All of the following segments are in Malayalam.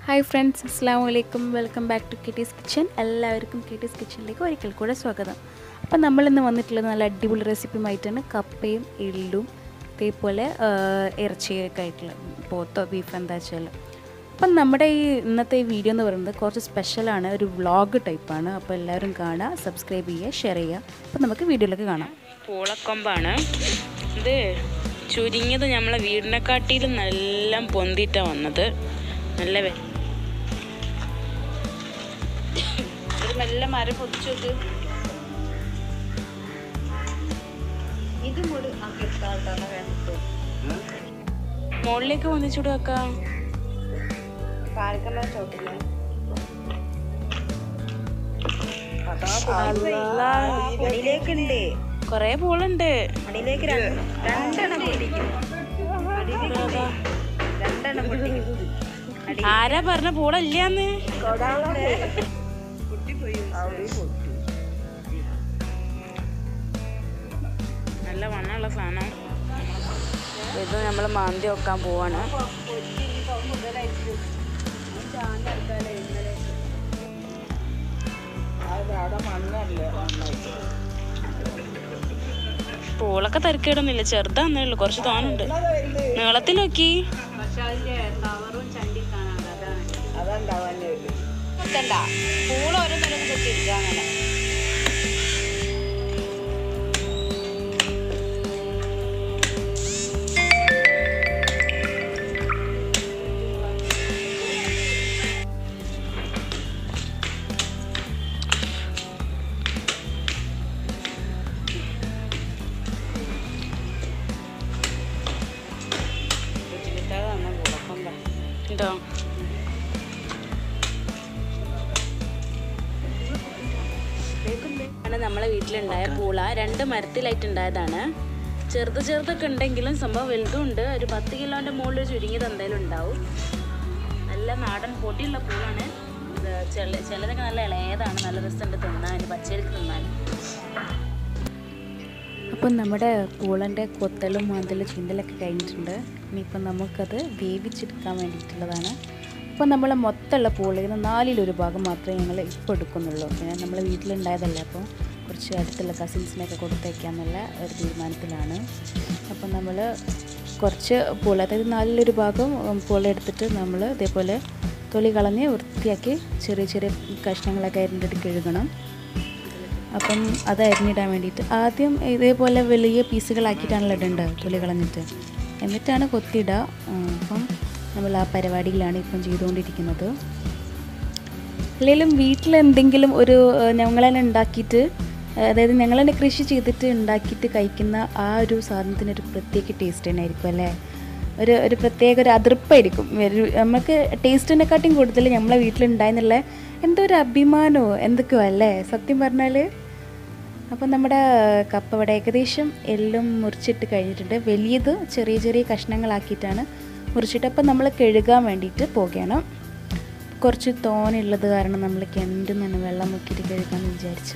ഹായ് ഫ്രണ്ട്സ് അസ്സാം വലൈക്കും welcome back to Kitty's kitchen എല്ലാവർക്കും കിറ്റീസ് കിച്ചണിലേക്ക് ഒരിക്കൽ കൂടെ സ്വാഗതം അപ്പം നമ്മളിന്ന് വന്നിട്ടുള്ളത് നല്ല അടിപൊളി റെസിപ്പിയുമായിട്ടാണ് കപ്പയും എള്ളും ഇതേപോലെ ആ, ഇറച്ചിയൊക്കെ ആയിട്ടുള്ള പോത്തോ ബീഫ് എന്താ വെച്ചാൽ അപ്പം നമ്മുടെ ഈ ഇന്നത്തെ ഈ വീഡിയോ എന്ന് പറയുന്നത് കുറച്ച് സ്പെഷ്യലാണ് ഒരു വ്ളോഗ് ടൈപ്പാണ് അപ്പോൾ എല്ലാവരും കാണുക സബ്സ്ക്രൈബ് ചെയ്യുക ഷെയർ ചെയ്യുക അപ്പം നമുക്ക് വീഡിയോയിലേക്ക് കാണാം പൂളക്കൊമ്പാണ് ഇത് ചുരുങ്ങിയത് നമ്മളെ വീടിനെക്കാട്ടിലും നല്ല പൊന്തിട്ടാ വന്നത് നല്ല വെ ഒരു നല്ല മരം പൊതിച്ചു നോക്ക് മുകളിലേക്ക് പൊന്തിച്ചൂട് വെക്കാം അടിയിലേക്കുണ്ട് കൊറേ പൂളുണ്ട് അടിയിലേക്ക് രണ്ട് രണ്ടെണ്ണം പൊട്ടിക്കും അതാ. രണ്ടെണ്ണം പൊട്ടിക്കും ആരാ പറഞ്ഞ പൂളല്ലാന്ന് നല്ല വണ്ണമുള്ള സാധനം ഇത് നമ്മൾ മാന്തി വെക്കാൻ പോവാണ് പൂളൊക്കെ തിരക്കിടുന്നില്ല ചെറുതാന്നേ ഉള്ളു കുറച്ച് തോനുണ്ട് നീളത്തിൽ നോക്കി പൂള ഓരോന്നോരോന്ന് കുത്തിയിരിക്കുക അങ്ങനെ ഉണ്ടോ ആണ് നമ്മളെ വീട്ടിലുണ്ടായ പൂള രണ്ട് മരത്തിലായിട്ടുണ്ടായതാണ് ചെറുത് ചെറുതൊക്കെ ഉണ്ടെങ്കിലും സംഭവം വലുതും ഉണ്ട് ഒരു പത്ത് കിലോന്റെ മുകളിൽ ചുരുങ്ങിയത് എന്തായാലും ഉണ്ടാവും നല്ല നാടൻ പൊടിയുള്ള പൂളാണ് ഇത് ചില ചിലതൊക്കെ നല്ല ഇളയതാണ് നല്ല രസമുണ്ട് തിന്നാൻ പച്ചരിക്ക് തിന്നാൻ അപ്പം നമ്മുടെ പൂളൻ്റെ കൊത്തലും മാന്തലും ചുണ്ടലൊക്കെ കഴിഞ്ഞിട്ടുണ്ട് ഇനിയിപ്പം നമുക്കത് വേവിച്ചെടുക്കാൻ വേണ്ടിയിട്ടുള്ളതാണ് അപ്പോൾ നമ്മൾ മൊത്തമുള്ള പൂളിൽ നിന്ന് നാലിലൊരു ഭാഗം മാത്രമേ ഞങ്ങൾ ഇപ്പോൾ എടുക്കുന്നുള്ളൂ പിന്നെ നമ്മൾ വീട്ടിലുണ്ടായതല്ല അപ്പോൾ കുറച്ച് അടുത്തുള്ള കസിൻസിനൊക്കെ കൊടുത്തേക്കാന്നുള്ള ഒരു തീരുമാനത്തിലാണ് അപ്പം നമ്മൾ കുറച്ച് പൂള അതായത് നാലിലൊരു ഭാഗം ഉം, പൂള എടുത്തിട്ട് നമ്മൾ ഇതേപോലെ തൊലി കളഞ്ഞ് വൃത്തിയാക്കി ചെറിയ ചെറിയ കഷ്ണങ്ങളൊക്കെ അരിഞ്ഞിട്ട് കഴുകണം അപ്പം അത് അരിഞ്ഞിടാൻ വേണ്ടിയിട്ട് ആദ്യം ഇതേപോലെ വലിയ പീസുകളാക്കിയിട്ടാണല്ലോ ഇടേണ്ടത് തൊലി കളഞ്ഞിട്ട് എന്നിട്ടാണ് കൊത്തിയിടുക ഉം, അപ്പം നമ്മൾ ആ പരിപാടിയിലാണ് ഇപ്പം ചെയ്തുകൊണ്ടിരിക്കുന്നത് അല്ലെങ്കിലും വീട്ടിൽ എന്തെങ്കിലും ഒരു ഏഹ്, ഞങ്ങൾ തന്നെ ഉണ്ടാക്കിയിട്ട് ഏഹ്, അതായത് ഞങ്ങൾ തന്നെ കൃഷി ചെയ്തിട്ട് ഉണ്ടാക്കിയിട്ട് കഴിക്കുന്ന ആ ഒരു സാധനത്തിന് ഒരു പ്രത്യേക ടേസ്റ്റ് തന്നെ ആയിരിക്കും അല്ലേ ഒരു ഒരു പ്രത്യേക ഒരു അതിർപ്പായിരിക്കും ഒരു നമുക്ക് ടേസ്റ്റിനെക്കാട്ടിയും കൂടുതൽ നമ്മളെ വീട്ടിലുണ്ടായെന്നുള്ള എന്തോ ഒരു അഭിമാനമോ എന്തൊക്കെയോ അല്ലേ സത്യം പറഞ്ഞാൽ അപ്പം നമ്മുടെ കപ്പ ഇവിടെ ഏകദേശം എല്ലാം മുറിച്ചിട്ട് കഴിഞ്ഞിട്ടുണ്ട് വലിയത് ചെറിയ ചെറിയ കഷ്ണങ്ങളാക്കിയിട്ടാണ് മുറിച്ചിട്ട് അപ്പം നമ്മൾ കഴുകാൻ വേണ്ടിയിട്ട് പോകുകയാണ് കുറച്ച് തോനുള്ളത് കാരണം നമ്മൾ കിണറ്റിൽ നിന്ന് വെള്ളം മുക്കിയിട്ട് കഴുകാമെന്ന് വിചാരിച്ചു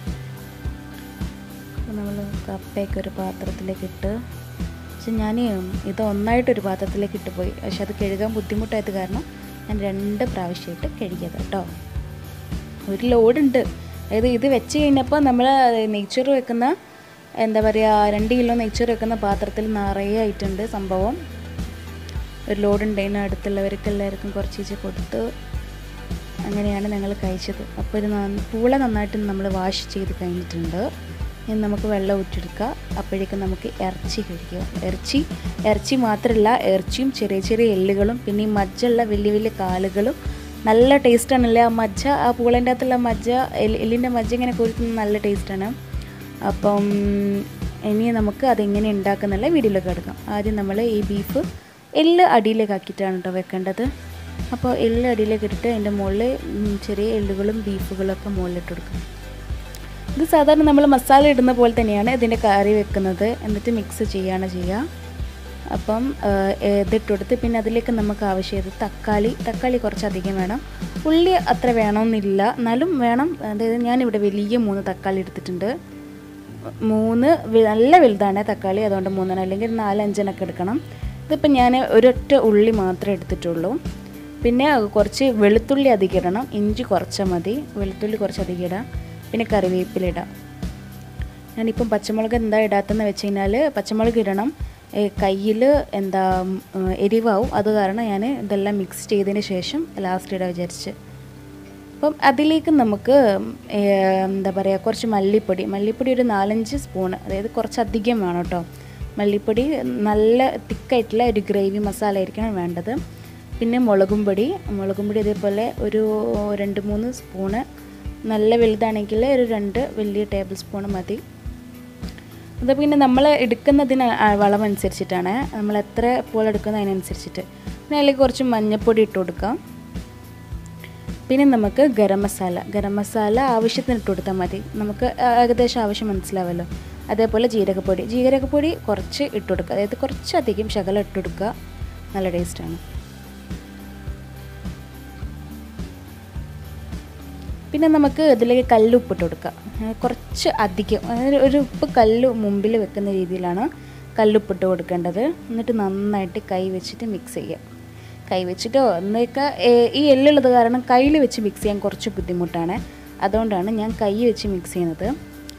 അപ്പോൾ നമ്മൾ കപ്പയൊക്കെ ഒരു പാത്രത്തിലേക്ക് ഇട്ട് പക്ഷെ ഞാൻ ഇത് ഒന്നായിട്ടൊരു പാത്രത്തിലേക്ക് ഇട്ട് പോയി പക്ഷെ അത് കഴുകാൻ ബുദ്ധിമുട്ടായത് കാരണം ഞാൻ രണ്ട് പ്രാവശ്യമായിട്ട് കഴുകിയത് കേട്ടോ ഒരു ലോഡുണ്ട് അതായത് ഇത് വെച്ച് കഴിഞ്ഞപ്പോൾ നമ്മൾ നെയ്ച്ചോറ് വെക്കുന്ന എന്താ പറയുക രണ്ട് കിലോ നെയ്ച്ചോറ് വെക്കുന്ന പാത്രത്തിൽ നിറയെ ആയിട്ടുണ്ട് സംഭവം ഒരു ലോഡ് ഉണ്ടായിരുന്നു അടുത്തുള്ളവർക്ക് എല്ലാവർക്കും കുറച്ച് ചീച്ച കൊടുത്ത് അങ്ങനെയാണ് ഞങ്ങൾ കഴിച്ചത് അപ്പോൾ ഒരു നന്ന- പൂള നന്നായിട്ട് നമ്മൾ വാഷ് ചെയ്ത് കഴിഞ്ഞിട്ടുണ്ട് ഇനി നമുക്ക് വെള്ളം ഊറ്റിയെടുക്കുക അപ്പോഴേക്കും നമുക്ക് ഇറച്ചി കഴിക്കുക ഇറച്ചി ഇറച്ചി മാത്രമല്ല ഇറച്ചിയും ചെറിയ ചെറിയ എല്ലുകളും പിന്നെ ഈ മജ്ജുള്ള വലിയ വലിയ കാലുകളും നല്ല ടേസ്റ്റാണല്ലേ ആ മജ്ജ ആ പൂളൻ്റെ അകത്തുള്ള മജ്ജ എല്ല് എല്ലിൻ്റെ മജ്ജ ഇങ്ങനെ കൊഴുക്കുന്നത് നല്ല ടേസ്റ്റാണ് അപ്പം ഇനി നമുക്ക് അതെങ്ങനെ ഉണ്ടാക്കുന്നുള്ള വീഡിയോയിലേക്ക് എടുക്കാം ആദ്യം നമ്മൾ ഈ ബീഫ് എല്ല് അടിയിലേക്ക് ആക്കിയിട്ടാണ് കേട്ടോ വെക്കേണ്ടത് അപ്പോൾ എല്ല് അടിയിലേക്ക് ഇട്ടിട്ട് അതിൻ്റെ മുകളിൽ ഉം, ചെറിയ എല്ലുകളും ബീഫുകളും ഒക്കെ മുകളിലിട്ട് കൊടുക്കും ഇത് സാധാരണ നമ്മൾ മസാല ഇടുന്ന പോലെ തന്നെയാണ് ഇതിൻ്റെ കറി വെക്കുന്നത് എന്നിട്ട് മിക്സ് ചെയ്യുകയാണ് ചെയ്യുക അപ്പം ആ, ഇതിട്ട് കൊടുത്ത് പിന്നെ അതിലേക്ക് നമുക്ക് ആവശ്യമായത് തക്കാളി തക്കാളി കുറച്ചധികം വേണം ഉള്ളി അത്ര വേണമെന്നില്ല എന്നാലും വേണം അതായത് ഞാനിവിടെ വലിയ മൂന്ന് തക്കാളി എടുത്തിട്ടുണ്ട് മൂന്ന് വി- നല്ല വലുതാണ് തക്കാളി അതുകൊണ്ട് മൂന്നെണ്ണം അല്ലെങ്കിൽ നാലഞ്ചെണ്ണൊക്കെ എടുക്കണം ഇതിപ്പോൾ ഞാൻ ഒരൊറ്റ ഉള്ളി മാത്രമേ എടുത്തിട്ടുള്ളൂ പിന്നെ കുറച്ച് വെളുത്തുള്ളി അധികം ഇടണം ഇഞ്ചി കുറച്ചാൽ മതി വെളുത്തുള്ളി കുറച്ച് അധികം ഇടാം പിന്നെ കറിവേപ്പില ഇടാം ഞാനിപ്പം പച്ചമുളക് എന്താ ഇടാത്തെന്ന് വെച്ച് കഴിഞ്ഞാൽ പച്ചമുളക് ഇടണം കയ്യിൽ എന്താ ഉം, എരിവാവും അത് കാരണം ഞാൻ ഇതെല്ലാം മിക്സ് ചെയ്തതിന് ശേഷം ലാസ്റ്റ് ഇടാൻ വിചാരിച്ച് അപ്പം അതിലേക്ക് നമുക്ക് ഏ, എന്താ പറയുക കുറച്ച് മല്ലിപ്പൊടി മല്ലിപ്പൊടി ഒരു നാലഞ്ച് സ്പൂണ് അതായത് കുറച്ച് അധികം വേണം കേട്ടോ മല്ലിപ്പൊടി നല്ല തിക്കായിട്ടുള്ള ഒരു ഗ്രേവി മസാല ആയിരിക്കണം വേണ്ടത് പിന്നെ മുളകും പൊടി മുളകും പൊടി ഇതേപോലെ ഒരു രണ്ട് മൂന്ന് സ്പൂണ് നല്ല വലുതാണെങ്കിൽ ഒരു രണ്ട് വലിയ ടേബിൾ സ്പൂൺ മതി അത് പിന്നെ നമ്മൾ എടുക്കുന്നതിന് ആ- വളമനുസരിച്ചിട്ടാണ് നമ്മൾ എത്ര പൂൾ എടുക്കുന്നത് അതിനനുസരിച്ചിട്ട് പിന്നെ അതിലേക്ക് കുറച്ച് മഞ്ഞൾപ്പൊടി ഇട്ട് കൊടുക്കാം പിന്നെ നമുക്ക് ഗരം മസാല ഗരം മസാല ആവശ്യത്തിന് ഇട്ട് കൊടുത്താൽ മതി നമുക്ക് ആ- ഏകദേശം ആവശ്യം മനസ്സിലാവല്ലോ അതേപോലെ ജീരകപ്പൊടി ജീരകപ്പൊടി കുറച്ച് ഇട്ട് കൊടുക്കുക അതായത് കുറച്ചധികം ശകലം ഇട്ട് കൊടുക്കുക നല്ല ടേസ്റ്റാണ് പിന്നെ നമുക്ക് ഇതിലേക്ക് കല്ലുപ്പ് ഇട്ട് കൊടുക്കാം ഏ, കുറച്ച് അധികം അതായത് ഒരു ഉപ്പ് കല്ല് മുമ്പിൽ വെക്കുന്ന രീതിയിലാണ് കല്ലുപ്പ് ഇട്ട് കൊടുക്കേണ്ടത് എന്നിട്ട് നന്നായിട്ട് കൈ വെച്ചിട്ട് മിക്സ് ചെയ്യാം കൈ വെച്ചിട്ടോ എന്നൊക്കെ ഈ എള്ളുള്ളത് കാരണം കയ്യിൽ വെച്ച് മിക്സ് ചെയ്യാൻ കുറച്ച് ബുദ്ധിമുട്ടാണ് അതുകൊണ്ടാണ് ഞാൻ കൈ വെച്ച് മിക്സ് ചെയ്യുന്നത്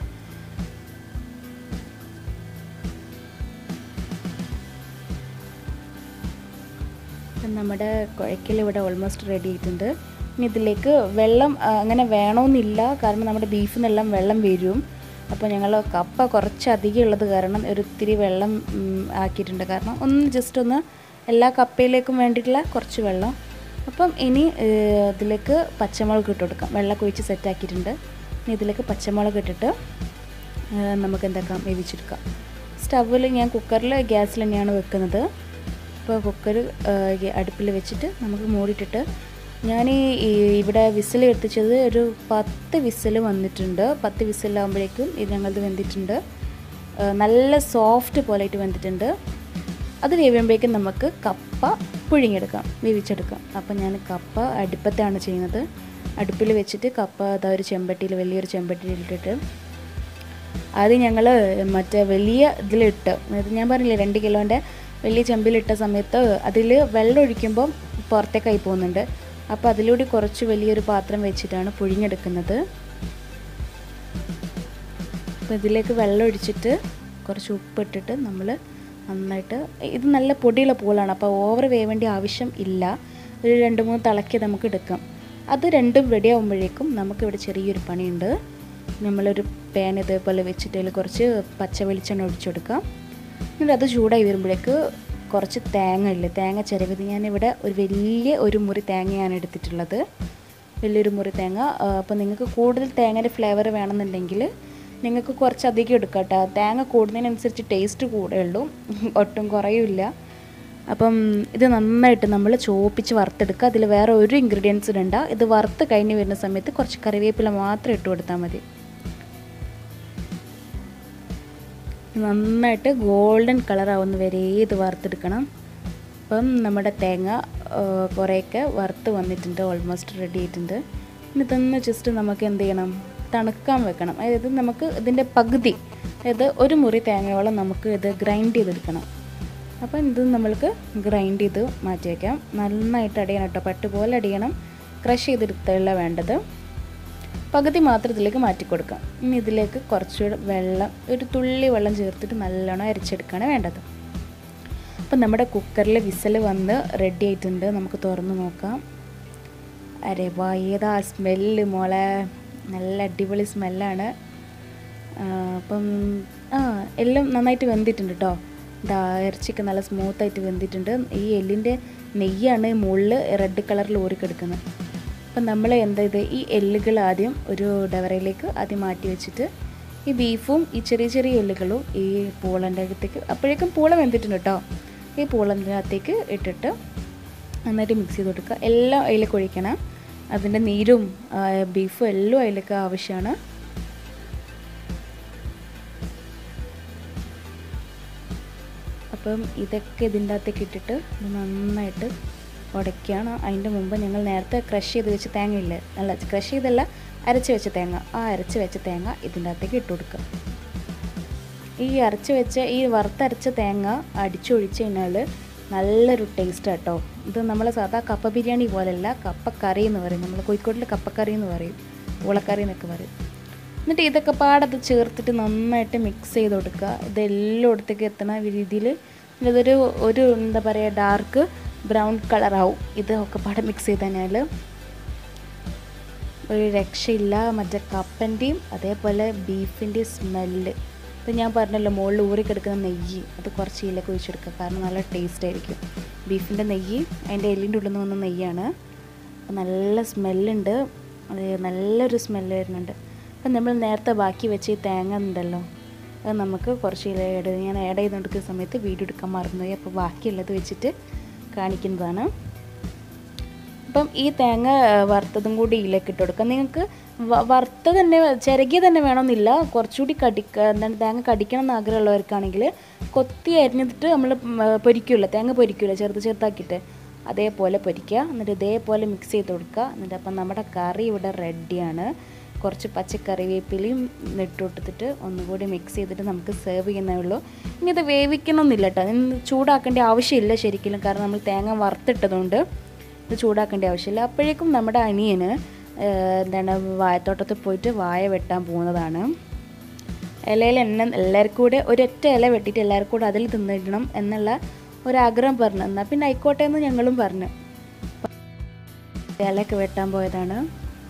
അപ്പം നമ്മുടെ കുഴക്കൽ ഇവിടെ ഓൾമോസ്റ്റ് റെഡി ആയിട്ടുണ്ട് ഇനി ഇതിലേക്ക് വെള്ളം ആ, അങ്ങനെ വേണമെന്നില്ല കാരണം നമ്മുടെ ബീഫിൽ നിന്നെല്ലാം വെള്ളം വരും അപ്പോൾ ഞങ്ങൾ കപ്പ കുറച്ച് അധികം ഉള്ളത് കാരണം ഒരു ഇത്തിരി വെള്ളം ഉം, ആക്കിയിട്ടുണ്ട് കാരണം ഒന്ന് ജസ്റ്റ് ഒന്ന് എല്ലാ കപ്പയിലേക്കും വേണ്ടിയിട്ടുള്ള കുറച്ച് വെള്ളം അപ്പം ഇനി ഏഹ്, ഇതിലേക്ക് പച്ചമുളക് ഇട്ട് കൊടുക്കാം വെള്ളമൊക്കെ ഒഴിച്ച് സെറ്റ് ആക്കിയിട്ടുണ്ട് ഇനി ഇതിലേക്ക് പച്ചമുളക് ഇട്ടിട്ട് ഏഹ്, നമുക്ക് എന്താക്കാം വേവിച്ചെടുക്കാം സ്റ്റൗവിൽ ഞാൻ കുക്കറിൽ ഗ്യാസിൽ തന്നെയാണ് വെക്കുന്നത് ഇപ്പോൾ കുക്കർ അടുപ്പിൽ വെച്ചിട്ട് നമുക്ക് മൂടിയിട്ടിട്ട് ഞാൻ ഈ ഈ ഇവിടെ വിസിൽ എത്തിച്ചത് ഒരു പത്ത് വിസിൽ വന്നിട്ടുണ്ട് പത്ത് വിസിലാകുമ്പോഴേക്കും ഇത് ഞങ്ങളത് വെന്തിട്ടുണ്ട് ആ, നല്ല സോഫ്റ്റ് പോലെയായിട്ട് വെന്തിട്ടുണ്ട് അത് വേവുമ്പോഴേക്കും നമുക്ക് കപ്പ പുഴുങ്ങിയെടുക്കാം വേവിച്ചെടുക്കാം അപ്പം ഞാൻ കപ്പ അടുപ്പത്താണ് ചെയ്യുന്നത് അടുപ്പിൽ വെച്ചിട്ട് കപ്പ അതാ ഒരു ചെമ്പട്ടിയിൽ വലിയൊരു ചെമ്പട്ടിയിൽ ഇട്ടിട്ട് ആദ്യം ഞങ്ങൾ മറ്റേ വലിയ ഇതിലിട്ട് അതായത് ഞാൻ പറഞ്ഞില്ലേ രണ്ട് കിലോൻ്റെ വലിയ ചെമ്പിലിട്ട സമയത്ത് അതിൽ വെള്ളം ഒഴിക്കുമ്പം പുറത്തേക്കായി പോകുന്നുണ്ട് അപ്പോൾ അതിലൂടെ കുറച്ച് വലിയൊരു പാത്രം വെച്ചിട്ടാണ് പുഴിഞ്ഞെടുക്കുന്നത് അപ്പോൾ ഇതിലേക്ക് വെള്ളം ഒഴിച്ചിട്ട് കുറച്ച് ഉപ്പിട്ടിട്ട് നമ്മൾ നന്നായിട്ട് ഇത് നല്ല പൊടിയുള്ള പൂളാണ് അപ്പോൾ ഓവർ വേവേണ്ട ആവശ്യം ഇല്ല ഒരു രണ്ട് മൂന്ന് തിളക്കി നമുക്ക് എടുക്കാം അത് രണ്ടും റെഡി ആകുമ്പോഴേക്കും നമുക്കിവിടെ ചെറിയൊരു പണിയുണ്ട് നമ്മളൊരു പാൻ ഇതേപോലെ വെച്ചിട്ട് അതിൽ കുറച്ച് പച്ച വെളിച്ചെണ്ണ ഒഴിച്ചു കൊടുക്കാം എന്നിട്ട് അത് ചൂടായി വരുമ്പോഴേക്ക് കുറച്ച് തേങ്ങ ഇല്ലേ തേങ്ങ ചിരവിത് ഞാനിവിടെ ഒരു വലിയ ഒരു മുറി തേങ്ങയാണ് എടുത്തിട്ടുള്ളത് വലിയൊരു മുറി തേങ്ങ അപ്പോൾ നിങ്ങൾക്ക് കൂടുതൽ തേങ്ങയുടെ ഫ്ലേവർ വേണമെന്നുണ്ടെങ്കിൽ നിങ്ങൾക്ക് കുറച്ചധികം എടുക്കാം കേട്ടോ തേങ്ങ കൂടുന്നതിനനുസരിച്ച് ടേസ്റ്റ് കൂടുകയുള്ളൂ ഒട്ടും കുറയില്ല അപ്പം ഇത് നന്നായിട്ട് നമ്മൾ ചോപ്പിച്ച് വറുത്തെടുക്കുക അതിൽ വേറെ ഒരു ഇൻഗ്രീഡിയൻസ് ഇടണ്ട ഇത് വറുത്ത് കഴിഞ്ഞ് വരുന്ന സമയത്ത് കുറച്ച് കറിവേപ്പില മാത്രം ഇട്ട് കൊടുത്താൽ മതി നന്നായിട്ട് ഗോൾഡൻ കളറാവുന്ന വരെ ഇത് വറുത്തെടുക്കണം അപ്പം നമ്മുടെ തേങ്ങ ആ, കുറേയൊക്കെ വറുത്ത് വന്നിട്ടുണ്ട് ഓൾമോസ്റ്റ് റെഡി ആയിട്ടുണ്ട് ഇനി ഇതൊന്ന് ജസ്റ്റ് നമുക്ക് എന്ത് ചെയ്യണം തണുക്കാൻ വെക്കണം അതായത് നമുക്ക് ഇതിൻ്റെ പകുതി അതായത് ഒരു മുറി തേങ്ങയോളം നമുക്ക് ഇത് ഗ്രൈൻഡ് ചെയ്തെടുക്കണം അപ്പം ഇത് നമ്മൾക്ക് ഗ്രൈൻഡ് ചെയ്ത് മാറ്റി വയ്ക്കാം നന്നായിട്ട് അടിയണം കേട്ടോ പട്ട് പോലെ അടിയണം ക്രഷ് ചെയ്തെടുത്തല്ല വേണ്ടത് പകുതി മാത്രം ഇതിലേക്ക് മാറ്റി കൊടുക്കാം ഇനി ഇതിലേക്ക് കുറച്ചുകൂടെ വെള്ളം ഒരു തുള്ളി വെള്ളം ചേർത്തിട്ട് നല്ലോണം അരച്ചെടുക്കുകയാണ് വേണ്ടത് അപ്പം നമ്മുടെ കുക്കറിൽ വിസൽ വന്ന് റെഡി ആയിട്ടുണ്ട് നമുക്ക് തുറന്ന് നോക്കാം അരെ വാ ഏതാ സ്മെല്ല് മോളെ നല്ല അടിപൊളി സ്മെല്ലാണ് അപ്പം ആ എല്ലാം നന്നായിട്ട് വെന്തിട്ടുണ്ട് കേട്ടോ ഇതാ ഇറച്ചിയൊക്കെ നല്ല സ്മൂത്തായിട്ട് വെന്തിട്ടുണ്ട് ഈ എല്ലിൻ്റെ നെയ്യാണ് മുകളിൽ റെഡ് കളറിൽ ഊറിക്കെടുക്കുന്നത് അപ്പം നമ്മൾ എന്താ ഇത് ഈ എല്ലുകൾ ആദ്യം ഒരു ഡവറയിലേക്ക് ആദ്യം മാറ്റി വെച്ചിട്ട് ഈ ബീഫും ഈ ചെറിയ ചെറിയ എല്ലുകളും ഈ പൂളൻ്റെ അകത്തേക്ക് അപ്പോഴേക്കും പൂള വെന്തിട്ടുണ്ട് കേട്ടോ ഈ പൂളൻ്റെ അകത്തേക്ക് ഇട്ടിട്ട് നന്നായിട്ട് മിക്സ് ചെയ്ത് കൊടുക്കുക എല്ലാം അതിലേക്ക് ഒഴിക്കണം അതിൻ്റെ നീരും ആ, ബീഫും എല്ലാം അതിലേക്ക് ആവശ്യമാണ് അപ്പം ഇതൊക്കെ ഇതിൻ്റെ അകത്തേക്ക് ഇട്ടിട്ട് ഇത് നന്നായിട്ട് ഉടയ്ക്കുകയാണ് അതിൻ്റെ മുമ്പ് ഞങ്ങൾ നേരത്തെ ക്രഷ് ചെയ്ത് വെച്ച തേങ്ങ ഇല്ലേ അല്ല ക്രഷ് ചെയ്തല്ല അരച്ച് വെച്ച തേങ്ങ ആ അരച്ച് വെച്ച തേങ്ങ ഇതിൻ്റെ അകത്തേക്ക് ഇട്ട് കൊടുക്കുക ഈ അരച്ച് വെച്ച ഈ വറുത്തരച്ച തേങ്ങ അടിച്ചൊഴിച്ച് കഴിഞ്ഞാൽ നല്ലൊരു ടേസ്റ്റ് കേട്ടോ ഇത് നമ്മൾ സാധാ കപ്പ ബിരിയാണി പോലെയല്ല കപ്പക്കറി എന്ന് പറയും നമ്മൾ കോഴിക്കോട്ടിൽ കപ്പക്കറി എന്ന് പറയും പൂളക്കറി എന്നൊക്കെ പറയും എന്നിട്ട് ഇതൊക്കെ പാടത്ത് ചേർത്തിട്ട് നന്നായിട്ട് മിക്സ് ചെയ്ത് കൊടുക്കുക ഇത് എല്ലായിടത്തേക്ക് എത്തണ രീതിയിൽ ഇതൊരു ഒരു എന്താ പറയുക ഡാർക്ക് ബ്രൗൺ കളറാവും ഇത് ഒക്കെ പാടെ മിക്സ് ചെയ്ത് കഴിഞ്ഞാൽ ഒരു രക്ഷയില്ല മറ്റേ കപ്പൻ്റെയും അതേപോലെ ബീഫിൻ്റെയും സ്മെല്ല് ഇപ്പം ഞാൻ പറഞ്ഞല്ലോ മുകളിൽ ഊറിക്കിടക്കുന്ന നെയ്യ് അത് കുറച്ച് ഇതിലേക്ക് ഒഴിച്ചെടുക്കുക കാരണം നല്ല ടേസ്റ്റ് ആയിരിക്കും ബീഫിൻ്റെ നെയ്യ് അതിൻ്റെ എല്ലിൻ്റെ ഉള്ളിൽ നിന്ന് വന്ന നെയ്യാണ് അപ്പം നല്ല സ്മെല്ലുണ്ട് അത് നല്ലൊരു സ്മെല്ല് വരുന്നുണ്ട് അപ്പം നമ്മൾ നേരത്തെ ബാക്കി വെച്ച് ഈ തേങ്ങ ഉണ്ടല്ലോ അത് നമുക്ക് കുറച്ച് ഇതിൽ ആഡ് ഞാൻ ആഡ് ചെയ്തുകൊണ്ടിരിക്കുന്ന സമയത്ത് വീഡിയോ എടുക്കാൻ മറന്നുപോയി അപ്പോൾ ബാക്കിയുള്ളത് വെച്ചിട്ട് കാണിക്കുന്നതാണ് അപ്പം ഈ തേങ്ങ ആ, വറുത്തതും കൂടി ഇതിലേക്ക് ഇട്ട് കൊടുക്കാം നിങ്ങൾക്ക് വ- വറുത്ത തന്നെ ചിരകിയ തന്നെ വേണമെന്നില്ല കുറച്ചുകൂടി കടിക്ക എന്താണ് തേങ്ങ കടിക്കണം എന്ന് ആഗ്രഹമുള്ളവർക്കാണെങ്കിൽ കൊത്തി അരിഞ്ഞിട്ട് നമ്മൾ പൊരിക്കില്ല തേങ്ങ പൊരിക്കില്ല ചെറുത് ചെറുതാക്കിയിട്ട് അതേപോലെ പൊരിക്കുക എന്നിട്ട് ഇതേപോലെ മിക്സ് ചെയ്ത് കൊടുക്കുക എന്നിട്ട് അപ്പം നമ്മുടെ കറി ഇവിടെ റെഡിയാണ് കുറച്ച് പച്ചക്കറിവേപ്പിലയും ഇട്ട് കൊടുത്തിട്ട് ഒന്നുകൂടി മിക്സ് ചെയ്തിട്ട് നമുക്ക് സെർവ് ചെയ്യുന്നേ ഉള്ളൂ ഇനി ഇത് വേവിക്കണമെന്നില്ല കേട്ടോ ഇത് ചൂടാക്കേണ്ട ആവശ്യമില്ല ശരിക്കും കാരണം നമ്മൾ തേങ്ങ വറുത്തിട്ടതുകൊണ്ട് ഇത് ചൂടാക്കേണ്ട ആവശ്യമില്ല അപ്പോഴേക്കും നമ്മുടെ അനിയന് ഏഹ്, എന്താണ് വായത്തോട്ടത്തിൽ പോയിട്ട് വായ വെട്ടാൻ പോകുന്നതാണ് ഇലയിൽ എണ്ണ എല്ലാവർക്കും കൂടെ ഒരൊറ്റ ഇല വെട്ടിയിട്ട് എല്ലാവർക്കും കൂടെ അതിൽ തിന്നിടണം എന്നുള്ള ഒരാഗ്രഹം പറഞ്ഞു എന്നാൽ പിന്നെ ആയിക്കോട്ടെ എന്ന് ഞങ്ങളും പറഞ്ഞു ഇലയൊക്കെ വെട്ടാൻ പോയതാണ്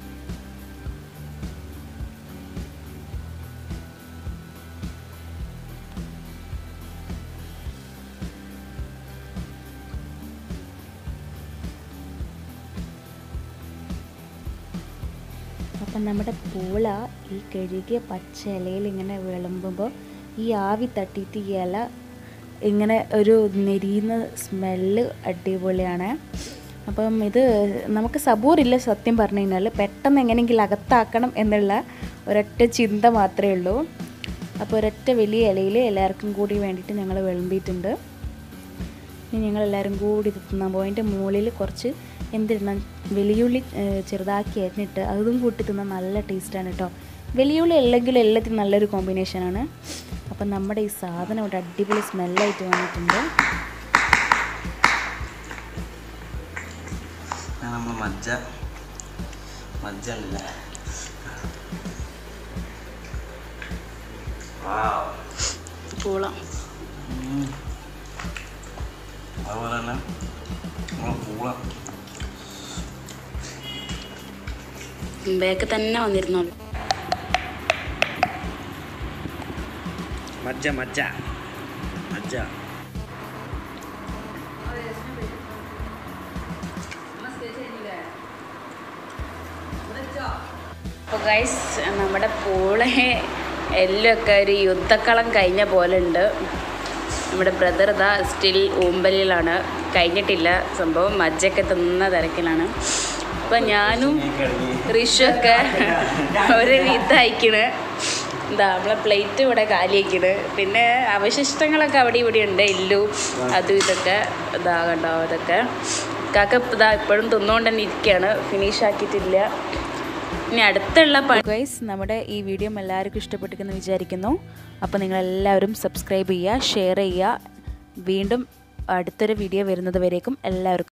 അപ്പം നമ്മുടെ പൂള ഈ കഴുകിയ പച്ച ഇലയിൽ ഇങ്ങനെ വിളമ്പുമ്പോൾ ഈ ആവി തട്ടിയിട്ട് ഈ ഇല ഇങ്ങനെ ഒരു നെരിയുന്ന സ്മെല്ല് അടിപൊളിയാണ് അപ്പം ഇത് നമുക്ക് സബൂറില്ല സത്യം പറഞ്ഞു കഴിഞ്ഞാൽ പെട്ടെന്ന് എങ്ങനെയെങ്കിലും അകത്താക്കണം എന്നുള്ള ഒരൊറ്റ ചിന്ത മാത്രമേ ഉള്ളൂ അപ്പോൾ ഒരൊറ്റ വലിയ ഇലയിൽ എല്ലാവർക്കും കൂടി വേണ്ടിയിട്ട് ഞങ്ങൾ വിളമ്പിയിട്ടുണ്ട് ഇനി ഞങ്ങൾ എല്ലാവരും കൂടി ഇത് തിന്നാൻ പോകും അതിൻ്റെ മുകളിൽ കുറച്ച് എന്തിടണം വെളിയുള്ളി ഏഹ്, ചെറുതാക്കി അരിഞ്ഞിട്ട് അതും കൂട്ടി തിന്നാൻ നല്ല ടേസ്റ്റാണ് കേട്ടോ വെളിയുള്ളി അല്ലെങ്കിലും എല്ലാത്തിനും നല്ലൊരു കോമ്പിനേഷനാണ് അപ്പം നമ്മുടെ ഈ സാധനം ഇവിടെ അടിപൊളി സ്മെല്ലായിട്ട് വന്നിട്ടുണ്ട് നമ്മൾ മജ്ജ മജ്ജ ഉണ്ടല്ലേ പൂള അതുപോലെ തന്നെ നമ്മളെ പൂള ബാക്ക് തന്നെ വന്നിരുന്നോളൂ മജ്ജ മജ്ജ മജ്ജ അപ്പോൾ ഗൈസ് നമ്മുടെ പൂളെ എല്ലൊക്കെ ഒരു യുദ്ധക്കളം കഴിഞ്ഞ പോലെ ഉണ്ട് നമ്മുടെ ബ്രദർ ഇതാ സ്റ്റിൽ ഊമ്പലിലാണ് കഴിഞ്ഞിട്ടില്ല സംഭവം മജ്ജൊക്കെ തിന്ന തിരക്കിലാണ് അപ്പം ഞാനും ഋഷൊക്കെ ഒരു വിധയക്കണ് എന്താ നമ്മളെ പ്ലേറ്റ് ഇവിടെ കാലിയാക്കണ് പിന്നെ അവശിഷ്ടങ്ങളൊക്കെ അവിടെ ഇവിടെ ഉണ്ട് എല്ലു അതും ഇതൊക്കെ ഇതാ കണ്ടോ ഇതൊക്കെ കാക്ക ഇതാ ഇപ്പോഴും തിന്നുകൊണ്ട് തന്നെ ഇരിക്കുകയാണ് ഫിനിഷ് ആക്കിയിട്ടില്ല ഇനി അടുത്തുള്ള പണി ഗൈസ് നമ്മുടെ ഈ വീഡിയോ എല്ലാവർക്കും ഇഷ്ടപ്പെട്ടിരിക്കുന്നു വിചാരിക്കുന്നു അപ്പോൾ നിങ്ങളെല്ലാവരും സബ്സ്ക്രൈബ് ചെയ്യുക ഷെയർ ചെയ്യുക വീണ്ടും അടുത്തൊരു വീഡിയോ വരുന്നത് വരേക്കും എല്ലാവർക്കും